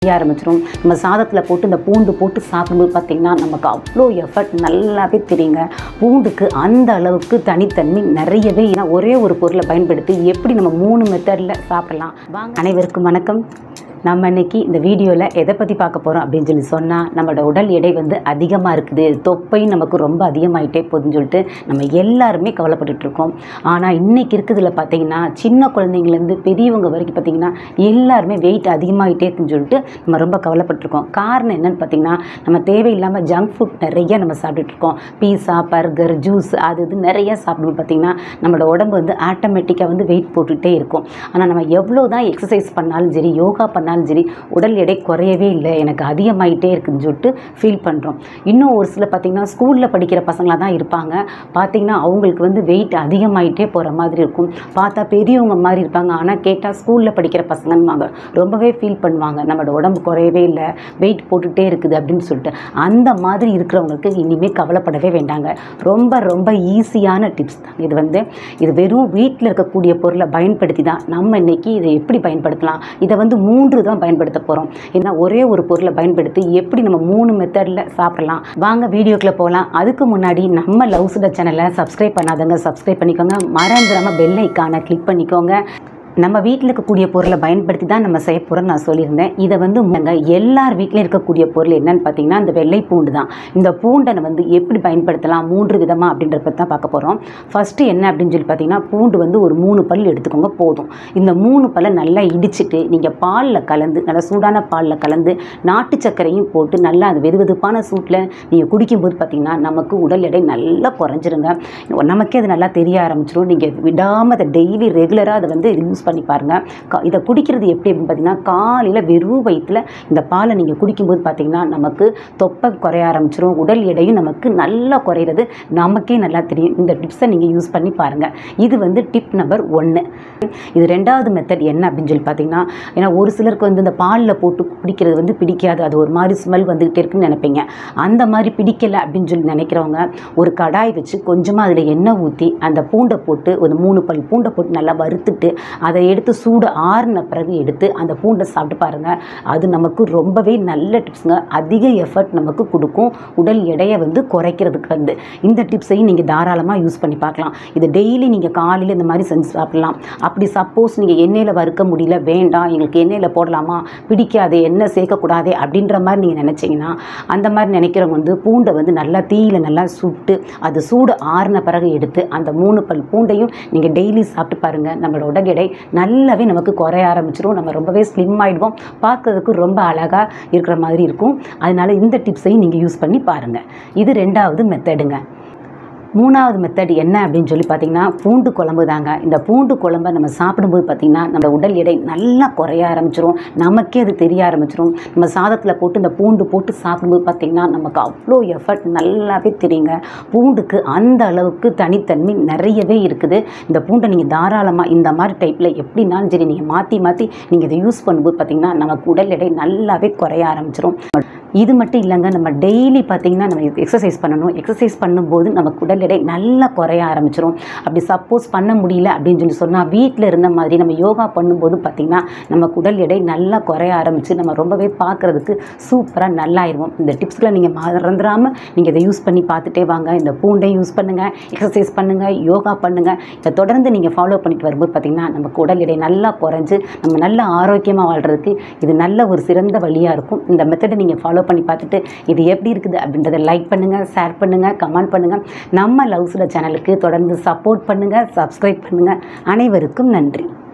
செய்ய ஆரம்பிச்சிடும் நம்ம சாதத்தில் போட்டு இந்த பூண்டு போட்டு சாப்பிடும்போது பார்த்திங்கன்னா நமக்கு அவ்வளோ எஃபர்ட் நல்லாவே தெரியுங்க பூண்டுக்கு அந்த அளவுக்கு தனித்தன்மை நிறையவே ஏன்னா ஒரே ஒரு பொருளை பயன்படுத்தி எப்படி நம்ம மூணு மெத்தடில் சாப்பிடலாம் வாங்க அனைவருக்கும் வணக்கம் நம்ம இன்னைக்கு இந்த வீடியோவில் எதை பற்றி பார்க்க போகிறோம் அப்படின்னு சொல்லி சொன்னால் நம்மளோட உடல் எடை வந்து அதிகமாக இருக்குது தொப்பை நமக்கு ரொம்ப அதிகமாயிட்டே போகுதுன்னு சொல்லிட்டு நம்ம எல்லாருமே கவலைப்பட்டுட்டு இருக்கோம் ஆனால் இன்னைக்கு இருக்குதுல பார்த்தீங்கன்னா சின்ன குழந்தைங்கலேருந்து பெரியவங்க வரைக்கும் பார்த்தீங்கன்னா எல்லாருமே வெயிட் அதிகமாகிட்டே இருக்குன்னு சொல்லிட்டு நம்ம ரொம்ப கவலைப்பட்டிருக்கோம் காரணம் என்னன்னு பார்த்தீங்கன்னா நம்ம தேவையில்லாமல் ஜங்க் ஃபுட் நிறைய நம்ம சாப்பிட்டுட்டு இருக்கோம் பீஸா பர்கர் ஜூஸ் அது இது நிறைய சாப்பிடும்போது பார்த்தீங்கன்னா நம்மளோட உடம்பு வந்து ஆட்டோமேட்டிக்காக வந்து வெயிட் போட்டுகிட்டே இருக்கும் ஆனால் நம்ம எவ்வளோ தான் எக்ஸசைஸ் பண்ணாலும் சரி யோகா பண்ணாலும் சரி உடல் எடை குறையவே இல்லை எனக்கு அதிகமாயிட்டே இருக்குன்னு சொல்லிட்டு ஃபீல் பண்ணுறோம் இன்னும் ஒரு சில பார்த்திங்கன்னா ஸ்கூலில் படிக்கிற பசங்களாக தான் இருப்பாங்க பார்த்திங்கன்னா அவங்களுக்கு வந்து வெயிட் அதிகமாயிட்டே போகிற மாதிரி இருக்கும் பார்த்தா பெரியவங்க மாதிரி இருப்பாங்க ஆனால் கேட்டால் ஸ்கூலில் படிக்கிற பசங்கன்னுவாங்க ரொம்பவே ஃபீல் பண்ணுவாங்க நம்மளோட உடம்பு குறையவே இல்லை வெயிட் போட்டுகிட்டே இருக்குது அப்படின்னு சொல்லிட்டு அந்த மாதிரி இருக்கிறவங்களுக்கு இனிமேல் கவலைப்படவே வேண்டாங்க ரொம்ப ரொம்ப ஈஸியான டிப்ஸ் தான் இது வந்து இது வெறும் வீட்டில் இருக்கக்கூடிய பொருளை பயன்படுத்தி தான் நம்ம இன்னைக்கு இதை எப்படி பயன்படுத்தலாம் இதை வந்து மூன்று தான் பயன்படுத்த போகிறோம் ஏன்னா ஒரே ஒரு பொருளை பயன்படுத்தி எப்படி நம்ம மூணு மெத்தடில் சாப்பிடலாம் வாங்க வீடியோக்குள்ளே போகலாம் அதுக்கு முன்னாடி நம்ம லவ் சுட சேனலை சப்ஸ்கிரைப் பண்ணாதவங்க சப்ஸ்கிரைப் பண்ணிக்கோங்க மறந்துடாமல் பெல் ஐக்கானை கிளிக் பண்ணிக்கோங்க நம்ம வீட்டில் இருக்கக்கூடிய பொருளை பயன்படுத்தி தான் நம்ம செய்ய போகிறோம் நான் சொல்லியிருந்தேன் இதை வந்து முன்னங்க எல்லார் வீட்லேயும் இருக்கக்கூடிய பொருள் என்னன்னு பார்த்தீங்கன்னா இந்த வெள்ளை பூண்டு தான் இந்த பூண்டை வந்து எப்படி பயன்படுத்தலாம் மூன்று விதமாக அப்படின்றத பற்றி தான் பார்க்க போகிறோம் ஃபஸ்ட்டு என்ன அப்படின்னு சொல்லி பார்த்தீங்கன்னா பூண்டு வந்து ஒரு மூணு பல் எடுத்துக்கோங்க போதும் இந்த மூணு பல்லை நல்லா இடிச்சிட்டு நீங்கள் பாலில் கலந்து நல்லா சூடான பாலில் கலந்து நாட்டு சர்க்கரையும் போட்டு நல்லா அது வெது வெதுப்பான சூட்டில் நீங்கள் குடிக்கும்போது பார்த்தீங்கன்னா நமக்கு உடல் எடை நல்லா குறைஞ்சிருங்க நமக்கே அது நல்லா தெரிய ஆரம்பிச்சிடும் நீங்கள் விடாமல் அதை டெய்லி ரெகுலராக அதை வந்து யூஸ் பண்ணி பாருங்கள் கா இதை குடிக்கிறது எப்படி அப்படின்னு பார்த்தீங்கன்னா காலையில் வெறும் வயிற்றில் இந்த பாலை நீங்கள் குடிக்கும்போது பார்த்தீங்கன்னா நமக்கு தொப்பை குறைய ஆரம்பிச்சிரும் உடல் எடையும் நமக்கு நல்லா குறையிறது நமக்கே நல்லா தெரியும் இந்த டிப்ஸை நீங்கள் யூஸ் பண்ணி பாருங்கள் இது வந்து டிப் நம்பர் ஒன்று இது ரெண்டாவது மெத்தட் என்ன அப்படின்னு சொல்லி பார்த்தீங்கன்னா ஏன்னா ஒரு சிலருக்கு வந்து இந்த பாலில் போட்டு குடிக்கிறது வந்து பிடிக்காது அது ஒரு மாதிரி ஸ்மெல் வந்துக்கிட்டே இருக்குன்னு நினைப்பீங்க அந்த மாதிரி பிடிக்கலை அப்படின்னு சொல்லி நினைக்கிறவங்க ஒரு கடாய் வச்சு கொஞ்சமாக அதில் எண்ணெய் ஊற்றி அந்த பூண்டை போட்டு ஒரு மூணு பல் பூண்டை போட்டு நல்லா வறுத்துட்டு அதை எடுத்து சூடு ஆறின பிறகு எடுத்து அந்த பூண்டை சாப்பிட்டு பாருங்கள் அது நமக்கு ரொம்பவே நல்ல டிப்ஸுங்க அதிக எஃபர்ட் நமக்கு கொடுக்கும் உடல் எடையை வந்து குறைக்கிறதுக்கு வந்து இந்த டிப்ஸையும் நீங்கள் தாராளமாக யூஸ் பண்ணி பார்க்கலாம் இது டெய்லி நீங்கள் காலையில் இந்த மாதிரி செஞ்சு சாப்பிடலாம் அப்படி சப்போஸ் நீங்கள் எண்ணெயில் வறுக்க முடியல வேண்டாம் எங்களுக்கு எண்ணெயில் போடலாமா பிடிக்காது எண்ணெய் சேர்க்கக்கூடாதே அப்படின்ற மாதிரி நீங்கள் நினச்சிங்கன்னா அந்த மாதிரி நினைக்கிறவங்க வந்து பூண்டை வந்து நல்லா தீயில நல்லா சுட்டு அது சூடு ஆறின பிறகு எடுத்து அந்த மூணு பல் பூண்டையும் நீங்கள் டெய்லி சாப்பிட்டு பாருங்கள் நம்மளோட உடல் எடை நல்லாவே நமக்கு குறைய ஆரம்பிச்சிரும் நம்ம ரொம்பவே ஸ்லிம் ஆகிடுவோம் பார்க்கறதுக்கு ரொம்ப அழகாக இருக்கிற மாதிரி இருக்கும் அதனால இந்த டிப்ஸையும் நீங்கள் யூஸ் பண்ணி பாருங்கள் இது ரெண்டாவது மெத்தடுங்க மூணாவது மெத்தட் என்ன அப்படின்னு சொல்லி பார்த்தீங்கன்னா பூண்டு குழம்பு தாங்க இந்த பூண்டு குழம்பை நம்ம சாப்பிடும்போது பார்த்திங்கன்னா நம்ம உடல் எடை நல்லா குறைய ஆரம்பிச்சிரும் நமக்கே அது தெரிய ஆரம்பிச்சிரும் நம்ம சாதத்தில் போட்டு இந்த பூண்டு போட்டு சாப்பிடும்போது பார்த்திங்கன்னா நமக்கு அவ்வளோ எஃபர்ட் நல்லாவே தெரியுங்க பூண்டுக்கு அந்த அளவுக்கு தனித்தன்மை நிறையவே இருக்குது இந்த பூண்டை நீங்கள் தாராளமாக இந்த மாதிரி டைப்பில் எப்படினாலும் சரி நீங்கள் மாற்றி மாற்றி நீங்கள் இதை யூஸ் பண்ணும்போது பார்த்திங்கன்னா நமக்கு உடல் எடை நல்லாவே குறைய ஆரம்பிச்சிரும் இது மட்டும் இல்லைங்க நம்ம டெய்லி பார்த்திங்கன்னா நம்ம எக்ஸசைஸ் பண்ணணும் எக்ஸசைஸ் பண்ணும்போது நமக்கு உடல் எடை நல்லா குறைய ஆரம்பிச்சிரும் அப்படி சப்போஸ் பண்ண முடியல அப்படின்னு சொல்லி சொன்னால் வீட்டில் இருந்த மாதிரி நம்ம யோகா பண்ணும்போது பார்த்திங்கன்னா நமக்கு உடல் எடை நல்லா குறைய ஆரம்பித்து நம்ம ரொம்பவே பார்க்குறதுக்கு சூப்பராக நல்லாயிருவோம் இந்த டிப்ஸ்களை நீங்கள் மறந்துடாமல் நீங்கள் இதை யூஸ் பண்ணி பார்த்துட்டே வாங்க இந்த பூண்டை யூஸ் பண்ணுங்கள் எக்ஸசைஸ் பண்ணுங்கள் யோகா பண்ணுங்கள் இதை தொடர்ந்து நீங்கள் ஃபாலோ பண்ணிட்டு வரும்போது பார்த்திங்கன்னா நமக்கு உடல் எடை நல்லா குறைஞ்சு நம்ம நல்ல ஆரோக்கியமாக வாழ்கிறதுக்கு இது நல்ல ஒரு சிறந்த வழியாக இருக்கும் இந்த மெத்தடை நீங்கள் ஃபாலோ பண்ணி பார்த்துட்டு இது எப்படி இருக்குது அப்படின்றத லைக் பண்ணுங்கள் ஷேர் பண்ணுங்கள் கமெண்ட் பண்ணுங்கள் நம்ம லவ்ஸில் சேனலுக்கு தொடர்ந்து சப்போர்ட் பண்ணுங்கள் சப்ஸ்கிரைப் பண்ணுங்கள் அனைவருக்கும் நன்றி